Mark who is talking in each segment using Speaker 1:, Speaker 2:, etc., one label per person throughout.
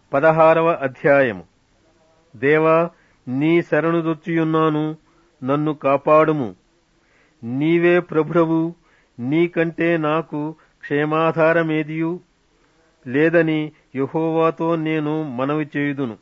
Speaker 1: పదహారవ అధ్యాయము దేవా నీ శరణుదొచ్చియున్నాను నన్ను కాపాడుము నీవే ప్రభుడవు నీకంటే నాకు క్షేమాధారమేదియు లేదని యహోవాతో నేను మనవి చేయుదును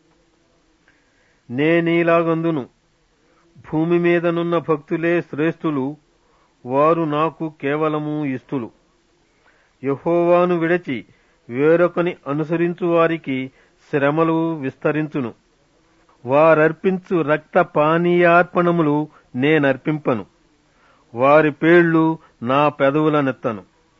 Speaker 1: నేనీలాగందును భూమి మీదనున్న భక్తులే శ్రేష్ఠులు వారు నాకు కేవలము ఇస్తులు యహోవాను విడచి వేరొకని అనుసరించు వారికి శ్రమలు విస్తరించును వారర్పించు రక్త పానీయార్పణములు నేనర్పింపను వారి పేళ్లు నా పెదవులనెత్తను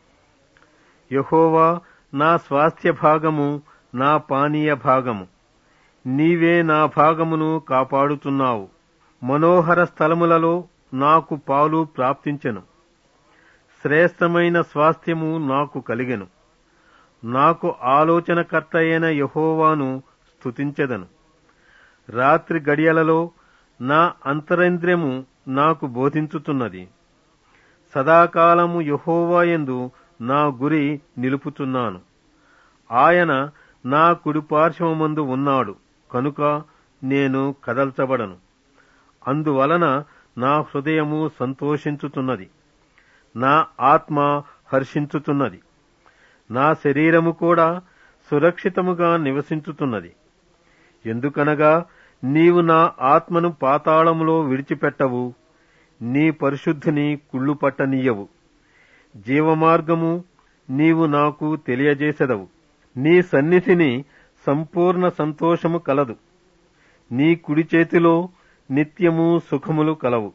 Speaker 1: యహోవా నా స్వాస్థ్య భాగము నా పానీయ భాగము నీవే నా భాగమును కాపాడుతున్నావు మనోహర స్థలములలో నాకు పాలు ప్రాప్తించెను శ్రేష్టమైన స్వాస్థ్యము నాకు కలిగెను నాకు ఆలోచనకర్త అయిన యహోవాను స్తుతించెదను రాత్రి గడియలలో నా అంతరేంద్రియము నాకు బోధించుతున్నది సదాకాలము యహోవాయందు నా గురి నిలుపుతున్నాను ఆయన నా కుడిపార్శ్వమందు ఉన్నాడు కనుక నేను కదల్చబడను అందువలన నా హృదయము సంతోషించుతున్నది నా ఆత్మ హర్షించుతున్నది నా శరీరము కూడా సురక్షితముగా నివసించుతున్నది ఎందుకనగా నీవు నా ఆత్మను పాతాళములో విడిచిపెట్టవు నీ పరిశుద్ధిని కుళ్ళు పట్టనీయవు జీవమార్గము నీవు నాకు తెలియజేసెదవు నీ సన్నిధిని సంపూర్ణ సంతోషము కలదు నీ కుడి చేతిలో నిత్యము సుఖములు కలవు